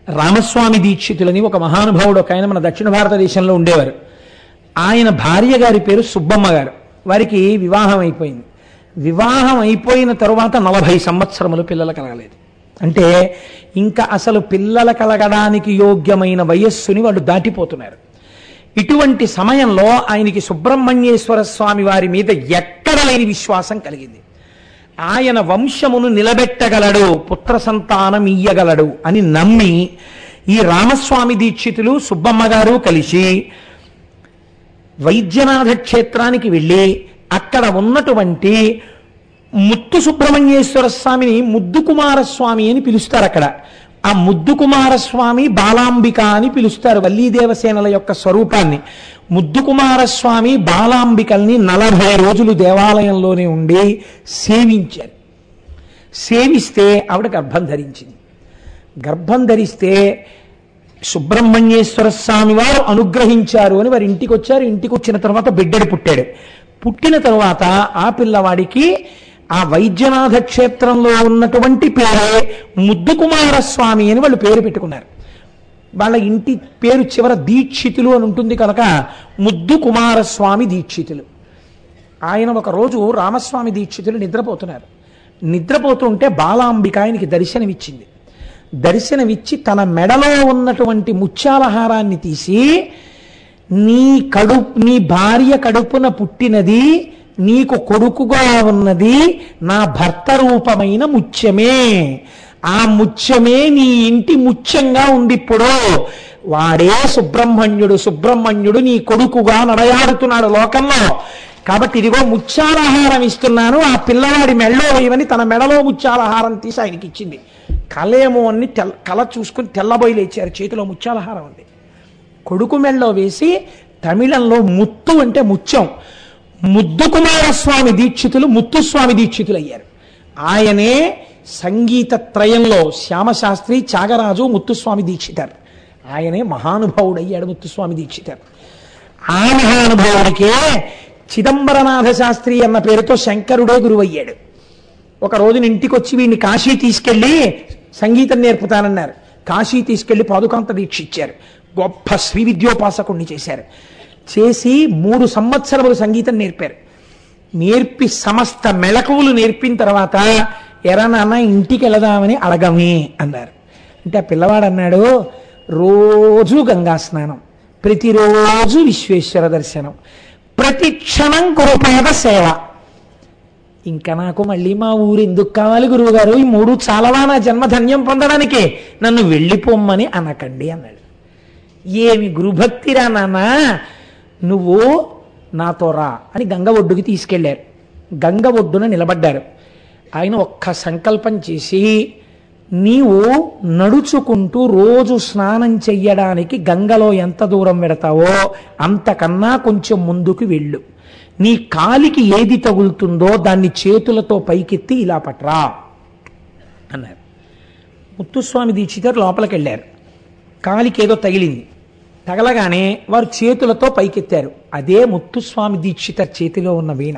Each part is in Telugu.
రామస్వామి దీక్షితులని ఒక మహానుభావుడు ఒక ఆయన మన దక్షిణ భారతదేశంలో ఉండేవారు ఆయన భార్య గారి పేరు సుబ్బమ్మ గారు వారికి వివాహం అయిపోయింది వివాహం అయిపోయిన తరువాత నలభై సంవత్సరములు పిల్లలు కలగలేదు అంటే ఇంకా అసలు పిల్లల కలగడానికి యోగ్యమైన వయస్సుని వాళ్ళు దాటిపోతున్నారు ఇటువంటి సమయంలో ఆయనకి సుబ్రహ్మణ్యేశ్వర స్వామి వారి మీద ఎక్కడ లేని విశ్వాసం కలిగింది ఆయన వంశమును నిలబెట్టగలడు పుత్ర సంతానం ఇయ్యగలడు అని నమ్మి ఈ రామస్వామి దీక్షితులు సుబ్బమ్మ గారు కలిసి వైద్యనాథ క్షేత్రానికి వెళ్ళి అక్కడ ఉన్నటువంటి ముత్తు సుబ్రహ్మణ్యేశ్వర స్వామిని ముద్దు కుమారస్వామి అని పిలుస్తారు అక్కడ ఆ ముద్దు కుమారస్వామి బాలాంబిక అని పిలుస్తారు వల్లీదేవసేనల యొక్క స్వరూపాన్ని ముద్దు కుమారస్వామి బాలాంబికల్ని నలభై రోజులు దేవాలయంలోనే ఉండి సేవించారు సేవిస్తే ఆవిడ గర్భం ధరించింది గర్భం ధరిస్తే సుబ్రహ్మణ్యేశ్వర స్వామి వారు అనుగ్రహించారు అని వారి ఇంటికి వచ్చారు ఇంటికి వచ్చిన తర్వాత బిడ్డడు పుట్టాడు పుట్టిన తర్వాత ఆ పిల్లవాడికి ఆ వైద్యనాథ క్షేత్రంలో ఉన్నటువంటి పేరే ముద్దు కుమారస్వామి అని వాళ్ళు పేరు పెట్టుకున్నారు వాళ్ళ ఇంటి పేరు చివర దీక్షితులు అని ఉంటుంది కనుక ముద్దు కుమారస్వామి దీక్షితులు ఆయన ఒక రోజు రామస్వామి దీక్షితులు నిద్రపోతున్నారు నిద్రపోతుంటే బాలాంబిక ఆయనకి దర్శనమిచ్చింది దర్శనమిచ్చి తన మెడలో ఉన్నటువంటి ముత్యాలహారాన్ని తీసి నీ కడు నీ భార్య కడుపున పుట్టినది నీకు కొడుకుగా ఉన్నది నా భర్త రూపమైన ముత్యమే ఆ ముత్యమే నీ ఇంటి ముత్యంగా ఉంది ఇప్పుడు వాడే సుబ్రహ్మణ్యుడు సుబ్రహ్మణ్యుడు నీ కొడుకుగా నడయాడుతున్నాడు లోకంలో కాబట్టి ఇదిగో ముత్యాలహారం ఇస్తున్నాను ఆ పిల్లవాడి మెడలో వేయమని తన మెడలో ముత్యాలహారం తీసి ఆయనకి ఇచ్చింది కలేమో అని తెల్ల కల చూసుకుని తెల్లబోయి లేచారు చేతిలో ముత్యాలహారం ఉంది కొడుకు మెళ్ళలో వేసి తమిళంలో ముత్తు అంటే ముత్యం ముద్దు కుమారస్వామి దీక్షితులు ముత్తుస్వామి దీక్షితులు అయ్యారు ఆయనే సంగీత త్రయంలో శ్యామశాస్త్రి త్యాగరాజు ముత్తుస్వామి దీక్షితారు ఆయనే మహానుభావుడు అయ్యాడు ముత్తుస్వామి దీక్షితారు ఆ మహానుభావుడికే చిదంబరనాథ శాస్త్రి అన్న పేరుతో శంకరుడే గురువయ్యాడు ఒక రోజున ఇంటికి వచ్చి వీడిని కాశీ తీసుకెళ్లి సంగీతం నేర్పుతానన్నారు కాశీ తీసుకెళ్లి పాదుకాంత దీక్ష ఇచ్చారు గొప్ప శ్రీ విద్యోపాసకుణ్ణి చేశారు చేసి మూడు సంవత్సరములు సంగీతం నేర్పారు నేర్పి సమస్త మెళకువలు నేర్పిన తర్వాత ఎరా నాన్న ఇంటికి వెళదామని అడగమే అన్నారు అంటే ఆ పిల్లవాడు అన్నాడు రోజు గంగా స్నానం ప్రతిరోజు విశ్వేశ్వర దర్శనం ప్రతి క్షణం గురుపాద సేవ ఇంకా నాకు మళ్ళీ మా ఊరు ఎందుకు కావాలి గురువుగారు ఈ మూడు చాలవా నా జన్మధన్యం పొందడానికి నన్ను వెళ్ళిపోమ్మని అనకండి అన్నాడు ఏమి గురుభక్తిరా నాన్న నువ్వు నాతో రా అని గంగ ఒడ్డుకి తీసుకెళ్లారు గంగ ఒడ్డున నిలబడ్డారు ఆయన ఒక్క సంకల్పం చేసి నీవు నడుచుకుంటూ రోజు స్నానం చెయ్యడానికి గంగలో ఎంత దూరం పెడతావో అంతకన్నా కొంచెం ముందుకు వెళ్ళు నీ కాలికి ఏది తగులుతుందో దాన్ని చేతులతో పైకెత్తి ఇలా పట్రా అన్నారు ముత్తుస్వామి దీక్షితారు లోపలికి వెళ్ళారు కాలికి ఏదో తగిలింది తగలగానే వారు చేతులతో పైకెత్తారు అదే ముత్తుస్వామి దీక్షితర్ చేతిలో ఉన్న వీణ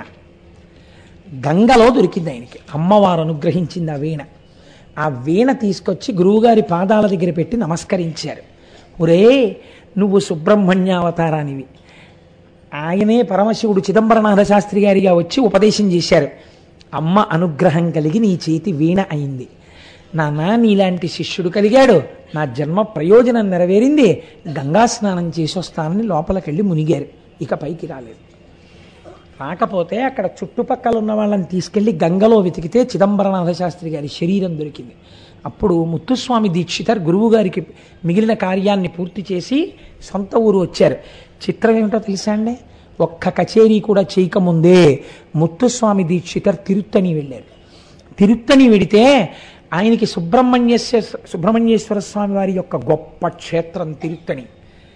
గంగలో దొరికింది ఆయనకి అమ్మవారు అనుగ్రహించింది ఆ వీణ ఆ వీణ తీసుకొచ్చి గురువుగారి పాదాల దగ్గర పెట్టి నమస్కరించారు ఒరే నువ్వు సుబ్రహ్మణ్యావతారానివి ఆయనే పరమశివుడు చిదంబరనాథ శాస్త్రి గారిగా వచ్చి ఉపదేశం చేశారు అమ్మ అనుగ్రహం కలిగి నీ చేతి వీణ అయింది నాన్న నీలాంటి శిష్యుడు కలిగాడు నా జన్మ ప్రయోజనం నెరవేరింది గంగా స్నానం చేసి వస్తానని లోపలికెళ్ళి మునిగారు ఇక పైకి రాలేదు రాకపోతే అక్కడ చుట్టుపక్కల ఉన్న వాళ్ళని తీసుకెళ్లి గంగలో వెతికితే చిదంబరనాథ శాస్త్రి గారి శరీరం దొరికింది అప్పుడు ముత్తుస్వామి దీక్షితర్ గురువు గారికి మిగిలిన కార్యాన్ని పూర్తి చేసి సొంత ఊరు వచ్చారు చిత్రం ఏమిటో తెలుసా అండి ఒక్క కచేరీ కూడా చేయకముందే ముత్తుస్వామి దీక్షితర్ తిరుత్తని వెళ్ళారు తిరుత్తని వెడితే ఆయనకి సుబ్రహ్మణ్యేశ్వర సుబ్రహ్మణ్యేశ్వర స్వామి వారి యొక్క గొప్ప క్షేత్రం తిరుత్తని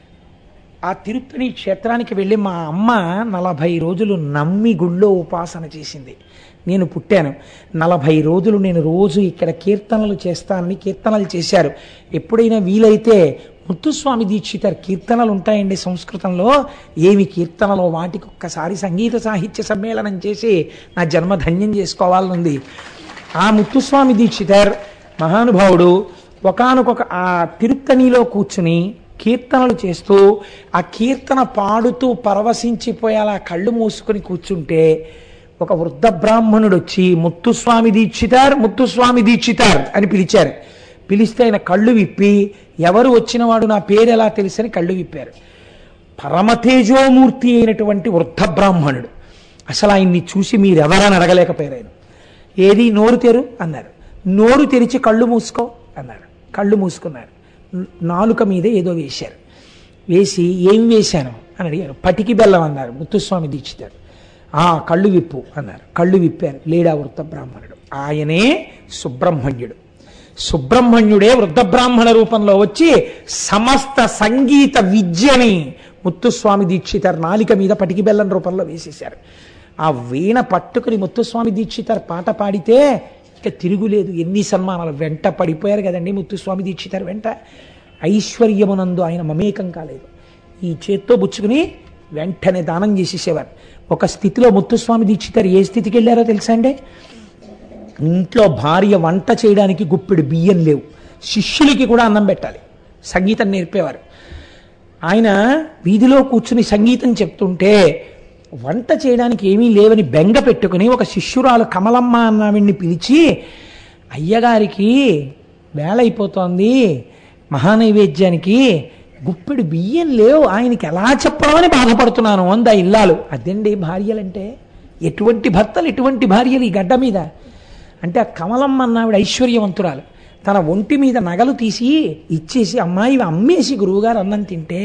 ఆ తిరుత్తని క్షేత్రానికి వెళ్ళి మా అమ్మ నలభై రోజులు నమ్మి గుళ్ళో ఉపాసన చేసింది నేను పుట్టాను నలభై రోజులు నేను రోజు ఇక్కడ కీర్తనలు చేస్తానని కీర్తనలు చేశారు ఎప్పుడైనా వీలైతే ముత్తుస్వామి దీక్షితర్ కీర్తనలు ఉంటాయండి సంస్కృతంలో ఏమి కీర్తనలో వాటికి ఒక్కసారి సంగీత సాహిత్య సమ్మేళనం చేసి నా జన్మ ధన్యం చేసుకోవాలనుంది ఆ ముత్తుస్వామి దీక్షితర్ మహానుభావుడు ఒకానొక ఆ తిరుత్తణిలో కూర్చుని కీర్తనలు చేస్తూ ఆ కీర్తన పాడుతూ పరవశించిపోయేలా కళ్ళు మూసుకొని కూర్చుంటే ఒక వృద్ధ బ్రాహ్మణుడు వచ్చి ముత్తుస్వామి దీక్షితార్ ముత్తుస్వామి దీక్షితార్ అని పిలిచారు పిలిస్తే ఆయన కళ్ళు విప్పి ఎవరు వచ్చినవాడు నా పేరు ఎలా తెలుసని కళ్ళు విప్పారు పరమతేజోమూర్తి అయినటువంటి వృద్ధ బ్రాహ్మణుడు అసలు ఆయన్ని చూసి మీరెవరని అడగలేకపోయారు ఆయన ఏది నోరు తెరు అన్నారు నోరు తెరిచి కళ్ళు మూసుకో అన్నారు కళ్ళు మూసుకున్నారు న- నాలుక మీద ఏదో వేశారు వేసి ఏం వేశాను అని అడిగారు పటికి బెల్లం అన్నారు ముత్తుస్వామి దీక్షితారు ఆ కళ్ళు విప్పు అన్నారు కళ్ళు విప్పారు లేడా వృద్ధ బ్రాహ్మణుడు ఆయనే సుబ్రహ్మణ్యుడు సుబ్రహ్మణ్యుడే వృద్ధ బ్రాహ్మణ రూపంలో వచ్చి సమస్త సంగీత విద్యని ముత్తుస్వామి దీక్షితర్ నాలిక మీద పటికి బెల్లం రూపంలో వేసేశారు ఆ వీణ పట్టుకుని ముత్తుస్వామి దీక్షితర్ పాట పాడితే ఇక తిరుగులేదు ఎన్ని సన్మానాలు వెంట పడిపోయారు కదండి ముత్తుస్వామి దీక్షితర్ వెంట ఐశ్వర్యమునందు ఆయన మమేకం కాలేదు ఈ చేత్తో బుచ్చుకుని వెంటనే దానం చేసేసేవారు ఒక స్థితిలో ముత్తుస్వామి దీక్షితర్ ఏ స్థితికి వెళ్ళారో తెలుసా అండి ఇంట్లో భార్య వంట చేయడానికి గుప్పెడు బియ్యం లేవు శిష్యులకి కూడా అన్నం పెట్టాలి సంగీతం నేర్పేవారు ఆయన వీధిలో కూర్చుని సంగీతం చెప్తుంటే వంట చేయడానికి ఏమీ లేవని బెంగ పెట్టుకుని ఒక శిష్యురాలు కమలమ్మ అన్నావిడ్ని పిలిచి అయ్యగారికి వేళ అయిపోతోంది మహానైవేద్యానికి గుప్పెడు బియ్యం లేవు ఆయనకి ఎలా చెప్పడమని బాధపడుతున్నాను అందా ఇల్లాలు అదండి భార్యలంటే ఎటువంటి భర్తలు ఎటువంటి భార్యలు ఈ గడ్డ మీద అంటే ఆ కమలమ్మ అన్నావిడ ఐశ్వర్యవంతురాలు తన ఒంటి మీద నగలు తీసి ఇచ్చేసి అమ్మాయి ఇవి అమ్మేసి గురువుగారు అన్నం తింటే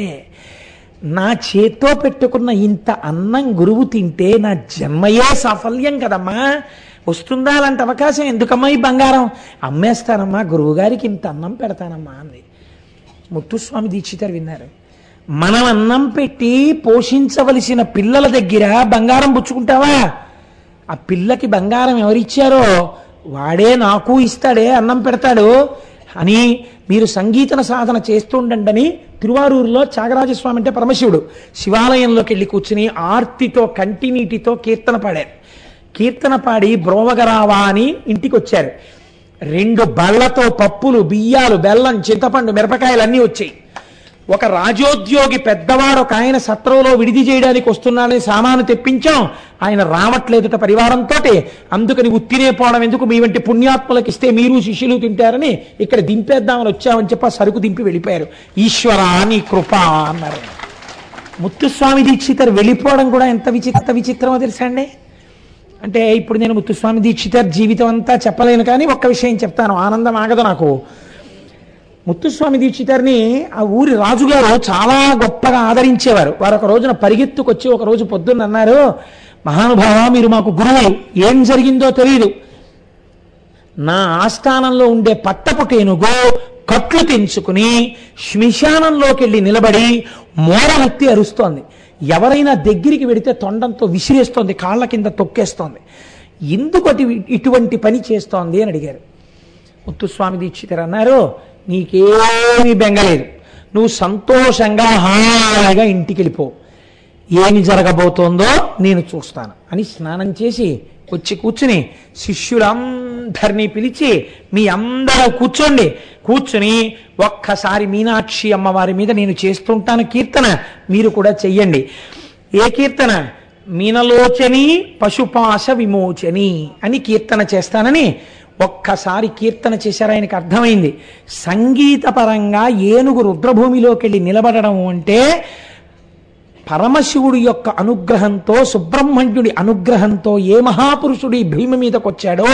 నా చేత్తో పెట్టుకున్న ఇంత అన్నం గురువు తింటే నా జన్మయే సాఫల్యం కదమ్మా వస్తుందా అలాంటి అవకాశం ఎందుకమ్మా ఈ బంగారం అమ్మేస్తానమ్మా గురువుగారికి ఇంత అన్నం పెడతానమ్మా అంది ముత్తుస్వామి దీక్షితారు విన్నారు మనం అన్నం పెట్టి పోషించవలసిన పిల్లల దగ్గర బంగారం పుచ్చుకుంటావా ఆ పిల్లకి బంగారం ఎవరిచ్చారో వాడే నాకు ఇస్తాడే అన్నం పెడతాడు అని మీరు సంగీతన సాధన చేస్తుండండి తిరువారూరులో త్యాగరాజస్వామి అంటే పరమశివుడు శివాలయంలోకి వెళ్ళి కూర్చుని ఆర్తితో కంటినీటితో కీర్తన పాడారు కీర్తన పాడి బ్రోవగరావా అని ఇంటికి వచ్చారు రెండు బళ్ళతో పప్పులు బియ్యాలు బెల్లం చింతపండు మిరపకాయలు అన్నీ వచ్చాయి ఒక రాజోద్యోగి పెద్దవాడు ఒక ఆయన సత్రంలో విడిది చేయడానికి వస్తున్నాడని సామాను తెప్పించాం ఆయన రావట్లేదుట పరివారంతో అందుకని ఉత్తినే పోవడం ఎందుకు మీ వంటి పుణ్యాత్మలకు ఇస్తే మీరు శిష్యులు తింటారని ఇక్కడ దింపేద్దామని వచ్చామని చెప్పి ఆ సరుకు దింపి వెళ్ళిపోయారు ఈశ్వర నీ కృప అన్నారు ముత్తుస్వామి దీక్షితర్ వెళ్ళిపోవడం కూడా ఎంత విచిత్ర విచిత్రమో తెలుసా అండి అంటే ఇప్పుడు నేను ముత్తుస్వామి దీక్షితర్ జీవితం అంతా చెప్పలేను కానీ ఒక్క విషయం చెప్తాను ఆనందం ఆగదు నాకు ముత్తుస్వామి దీక్షితర్ని ఆ ఊరి రాజుగారు చాలా గొప్పగా ఆదరించేవారు వారు ఒక రోజున పరిగెత్తుకొచ్చి ఒక రోజు పొద్దున్న అన్నారు మహానుభావ మీరు మాకు గురువు ఏం జరిగిందో తెలియదు నా ఆస్థానంలో ఉండే పట్టపు టేనుగు కట్లు తెంచుకుని శ్మశానంలోకి వెళ్ళి నిలబడి మోడలెత్తి అరుస్తోంది ఎవరైనా దగ్గరికి వెడితే తొండంతో విసిరేస్తోంది కాళ్ళ కింద తొక్కేస్తోంది ఎందుకు అటు ఇటువంటి పని చేస్తోంది అని అడిగారు ముత్తుస్వామి దీక్షితరు అన్నారు నీకేమీ బెంగలేదు నువ్వు సంతోషంగా హాయిగా ఇంటికి వెళ్ళిపో ఏమి జరగబోతోందో నేను చూస్తాను అని స్నానం చేసి వచ్చి కూర్చుని శిష్యులందరినీ పిలిచి మీ అందరూ కూర్చోండి కూర్చుని ఒక్కసారి మీనాక్షి అమ్మవారి మీద నేను చేస్తుంటాను కీర్తన మీరు కూడా చెయ్యండి ఏ కీర్తన మీనలోచని పశుపాశ విమోచని అని కీర్తన చేస్తానని ఒక్కసారి కీర్తన చేశారు ఆయనకు అర్థమైంది సంగీతపరంగా ఏనుగు రుద్రభూమిలోకి వెళ్ళి నిలబడడం అంటే పరమశివుడి యొక్క అనుగ్రహంతో సుబ్రహ్మణ్యుడి అనుగ్రహంతో ఏ మహాపురుషుడి భీమ మీదకి వచ్చాడో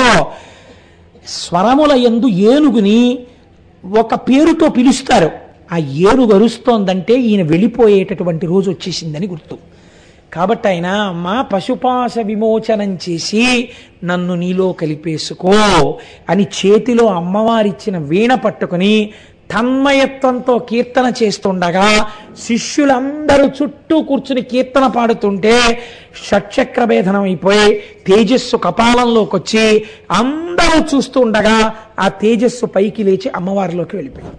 స్వరముల యందు ఏనుగుని ఒక పేరుతో పిలుస్తారు ఆ ఏనుగు అరుస్తోందంటే ఈయన వెళ్ళిపోయేటటువంటి రోజు వచ్చేసిందని గుర్తు కాబట్టి ఆయన మా పశుపాశ విమోచనం చేసి నన్ను నీలో కలిపేసుకో అని చేతిలో అమ్మవారిచ్చిన వీణ పట్టుకుని తన్మయత్వంతో కీర్తన చేస్తుండగా శిష్యులందరూ చుట్టూ కూర్చుని కీర్తన పాడుతుంటే షట్చక్ర భేదనం అయిపోయి తేజస్సు కపాలంలోకి వచ్చి అందరూ చూస్తుండగా ఆ తేజస్సు పైకి లేచి అమ్మవారిలోకి వెళ్ళిపోయింది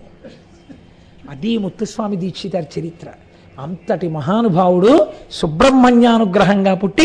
అది ముత్తుస్వామి దీక్షితారి చరిత్ర అంతటి మహానుభావుడు సుబ్రహ్మణ్యానుగ్రహంగా పుట్టి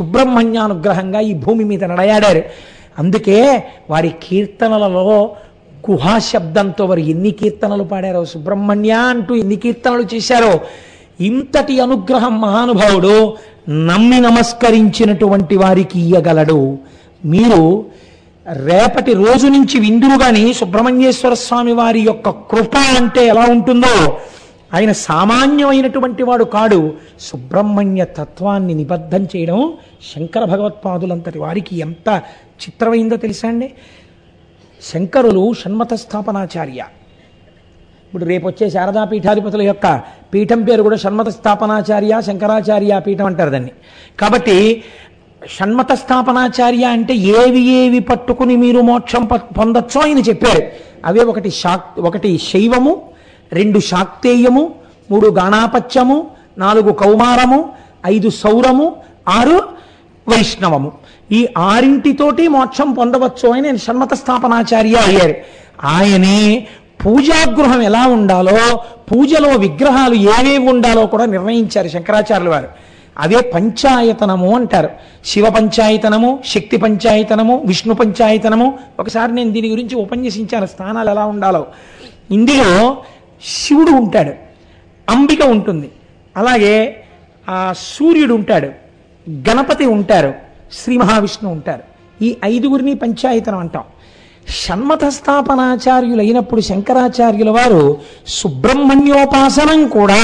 సుబ్రహ్మణ్యానుగ్రహంగా ఈ భూమి మీద నడయాడారు అందుకే వారి కీర్తనలలో గుహా శబ్దంతో వారు ఎన్ని కీర్తనలు పాడారో సుబ్రహ్మణ్య అంటూ ఎన్ని కీర్తనలు చేశారో ఇంతటి అనుగ్రహం మహానుభావుడు నమ్మి నమస్కరించినటువంటి వారికి ఇయ్యగలడు మీరు రేపటి రోజు నుంచి విందురు గాని సుబ్రహ్మణ్యేశ్వర స్వామి వారి యొక్క కృప అంటే ఎలా ఉంటుందో ఆయన సామాన్యమైనటువంటి వాడు కాడు సుబ్రహ్మణ్య తత్వాన్ని నిబద్ధం చేయడం శంకర భగవత్పాదులంతటి వారికి ఎంత చిత్రమైందో తెలుసా అండి శంకరులు షణ్మత స్థాపనాచార్య ఇప్పుడు రేపు వచ్చే శారదా పీఠాధిపతుల యొక్క పీఠం పేరు కూడా షణ్మత స్థాపనాచార్య శంకరాచార్య పీఠం అంటారు దాన్ని కాబట్టి షణ్మత స్థాపనాచార్య అంటే ఏవి ఏవి పట్టుకుని మీరు మోక్షం ప- పొందొచ్చో ఆయన చెప్పారు అవే ఒకటి శాక్ ఒకటి శైవము రెండు శాక్తేయము మూడు గాణాపత్యము నాలుగు కౌమారము ఐదు సౌరము ఆరు వైష్ణవము ఈ ఆరింటితోటి మోక్షం పొందవచ్చు అని నేను షణ్మత స్థాపనాచార్య అయ్యారు ఆయనే పూజాగృహం ఎలా ఉండాలో పూజలో విగ్రహాలు ఏవేవి ఉండాలో కూడా నిర్ణయించారు శంకరాచార్యుల వారు అవే పంచాయతనము అంటారు శివ పంచాయతనము శక్తి పంచాయతనము విష్ణు పంచాయతనము ఒకసారి నేను దీని గురించి ఉపన్యసించాను స్థానాలు ఎలా ఉండాలో ఇందులో శివుడు ఉంటాడు అంబిక ఉంటుంది అలాగే ఆ సూర్యుడు ఉంటాడు గణపతి ఉంటారు శ్రీ మహావిష్ణువు ఉంటారు ఈ ఐదుగురిని పంచాయతనం అంటాం షణ్మత స్థాపనాచార్యులు అయినప్పుడు శంకరాచార్యుల వారు సుబ్రహ్మణ్యోపాసనం కూడా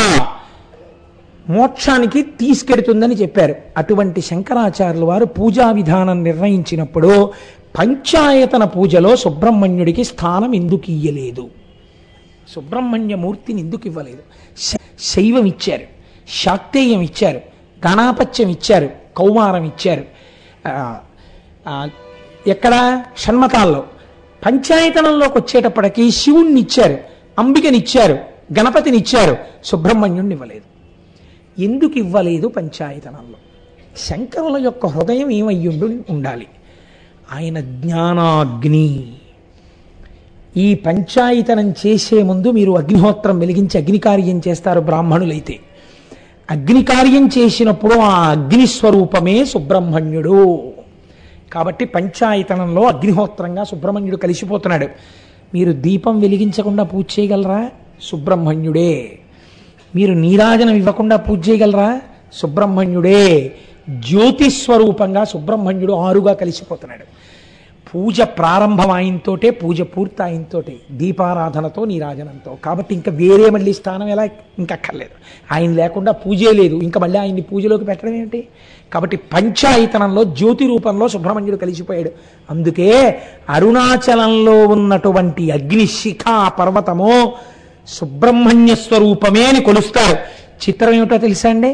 మోక్షానికి తీసుకెడుతుందని చెప్పారు అటువంటి శంకరాచార్యుల వారు పూజా విధానం నిర్ణయించినప్పుడు పంచాయతన పూజలో సుబ్రహ్మణ్యుడికి స్థానం ఎందుకు ఇయ్యలేదు సుబ్రహ్మణ్య మూర్తిని ఎందుకు ఇవ్వలేదు శ- శైవం ఇచ్చారు శాక్తేయం ఇచ్చారు గణాపత్యం ఇచ్చారు కౌమారం ఇచ్చారు ఆ, ఆ, ఎక్కడ షణ్మతాల్లో పంచాయతనంలోకి వచ్చేటప్పటికి శివుణ్ణి ఇచ్చారు అంబికని ఇచ్చారు గణపతిని ఇచ్చారు సుబ్రహ్మణ్యుణ్ణి ఇవ్వలేదు ఎందుకు ఇవ్వలేదు పంచాయతనంలో శంకరుల యొక్క హృదయం ఏమయ్యుండు ఉండాలి ఆయన జ్ఞానాగ్ని ఈ పంచాయతనం చేసే ముందు మీరు అగ్నిహోత్రం వెలిగించి అగ్నికార్యం చేస్తారు బ్రాహ్మణులైతే అగ్నికార్యం చేసినప్పుడు ఆ అగ్ని స్వరూపమే సుబ్రహ్మణ్యుడు కాబట్టి పంచాయతనంలో అగ్నిహోత్రంగా సుబ్రహ్మణ్యుడు కలిసిపోతున్నాడు మీరు దీపం వెలిగించకుండా పూజ చేయగలరా సుబ్రహ్మణ్యుడే మీరు నీరాజనం ఇవ్వకుండా పూజ చేయగలరా సుబ్రహ్మణ్యుడే జ్యోతి స్వరూపంగా సుబ్రహ్మణ్యుడు ఆరుగా కలిసిపోతున్నాడు పూజ ప్రారంభం ఆయనతోటే పూజ పూర్తి ఆయనతోటే దీపారాధనతో నీరాజనంతో కాబట్టి ఇంకా వేరే మళ్ళీ స్థానం ఎలా ఇంకా అక్కర్లేదు ఆయన లేకుండా పూజే లేదు ఇంకా మళ్ళీ ఆయన్ని పూజలోకి పెట్టడం ఏంటి కాబట్టి పంచాయతనంలో జ్యోతి రూపంలో సుబ్రహ్మణ్యుడు కలిసిపోయాడు అందుకే అరుణాచలంలో ఉన్నటువంటి అగ్నిశిఖా పర్వతము సుబ్రహ్మణ్య స్వరూపమే అని కొలుస్తారు చిత్రం ఏమిటో తెలుసా అండి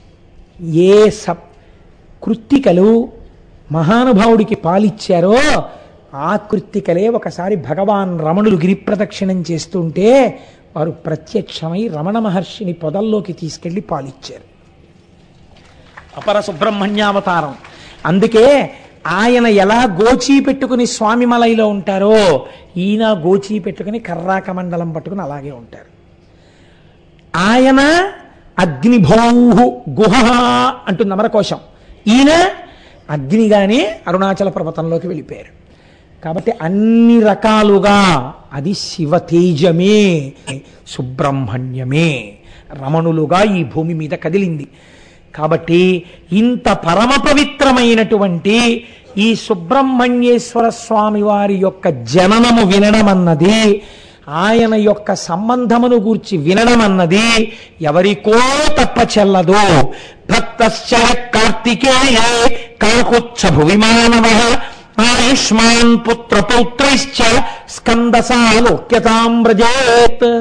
ఏ సప్ కృత్తికలు మహానుభావుడికి పాలిచ్చారో ఆ కృత్తికలే ఒకసారి భగవాన్ రమణులు గిరిప్రదక్షిణం చేస్తుంటే వారు ప్రత్యక్షమై రమణ మహర్షిని పొదల్లోకి తీసుకెళ్లి పాలిచ్చారు అపర సుబ్రహ్మణ్యావతారం అందుకే ఆయన ఎలా గోచీ పెట్టుకుని స్వామి మలైలో ఉంటారో ఈయన గోచీ పెట్టుకుని కర్రాక మండలం పట్టుకుని అలాగే ఉంటారు ఆయన అగ్నిభౌహు గుహ అంటుంది అమరకోశం ఈయన అగ్నిగానే అరుణాచల పర్వతంలోకి వెళ్ళిపోయారు కాబట్టి అన్ని రకాలుగా అది శివతేజమే సుబ్రహ్మణ్యమే రమణులుగా ఈ భూమి మీద కదిలింది కాబట్టి ఇంత పరమ పవిత్రమైనటువంటి ఈ సుబ్రహ్మణ్యేశ్వర స్వామి వారి యొక్క జననము వినడం అన్నది ఆయన యొక్క సంబంధమును గూర్చి వినడం అన్నది ఎవరికో తప్ప చెల్లదు భక్తశ్చ కార్తికేయ కాకుచ్చ భువిమానవ ఆయుష్మాన్ పుత్ర పౌత్రైశ్చ స్కందసాలోక్యతాం వ్రజేత్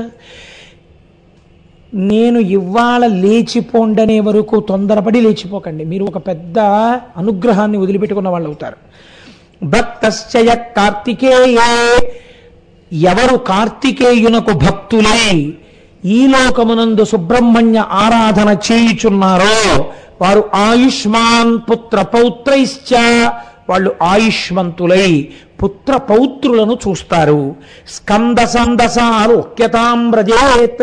నేను ఇవాళ లేచిపోండనే వరకు తొందరపడి లేచిపోకండి మీరు ఒక పెద్ద అనుగ్రహాన్ని వదిలిపెట్టుకున్న వాళ్ళు అవుతారు భక్తశ్చయ కార్తికేయే ఎవరు కార్తికేయునకు భక్తులై ఈ లోకమునందు సుబ్రహ్మణ్య ఆరాధన చేయుచున్నారో వారు ఆయుష్మాన్ పుత్ర పౌత్రైశ్చ వాళ్ళు ఆయుష్మంతులై పుత్ర పౌత్రులను చూస్తారు స్కంద సందసాలు ఒక్యతాం వ్రజేత్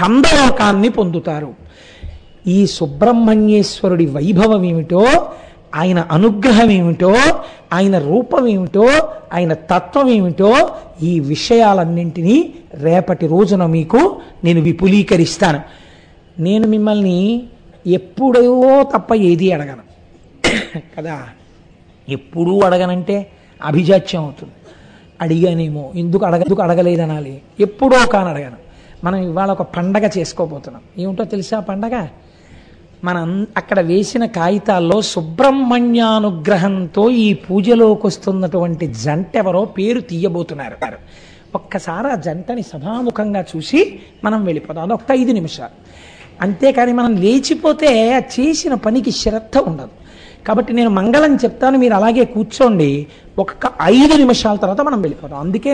స్కందలోకాన్ని పొందుతారు ఈ సుబ్రహ్మణ్యేశ్వరుడి వైభవం ఏమిటో ఆయన అనుగ్రహం ఏమిటో ఆయన రూపం ఏమిటో ఆయన తత్వం ఏమిటో ఈ విషయాలన్నింటినీ రేపటి రోజున మీకు నేను విపులీకరిస్తాను నేను మిమ్మల్ని ఎప్పుడో తప్ప ఏది అడగను కదా ఎప్పుడూ అడగనంటే అభిజాత్యం అవుతుంది అడిగానేమో ఎందుకు అడగ ఎందుకు అడగలేదనాలి ఎప్పుడో కాని అడగను మనం ఇవాళ ఒక పండగ చేసుకోబోతున్నాం ఏమిటో తెలుసా ఆ పండగ మనం అక్కడ వేసిన కాగితాల్లో సుబ్రహ్మణ్యానుగ్రహంతో ఈ పూజలోకి వస్తున్నటువంటి జంట ఎవరో పేరు తీయబోతున్నారు ఒక్కసారి ఆ జంటని సభాముఖంగా చూసి మనం వెళ్ళిపోతాం అదొక్క ఐదు నిమిషాలు అంతేకాని మనం లేచిపోతే ఆ చేసిన పనికి శ్రద్ధ ఉండదు కాబట్టి నేను మంగళం చెప్తాను మీరు అలాగే కూర్చోండి ఒక్క ఐదు నిమిషాల తర్వాత మనం వెళ్ళిపోతాం అందుకే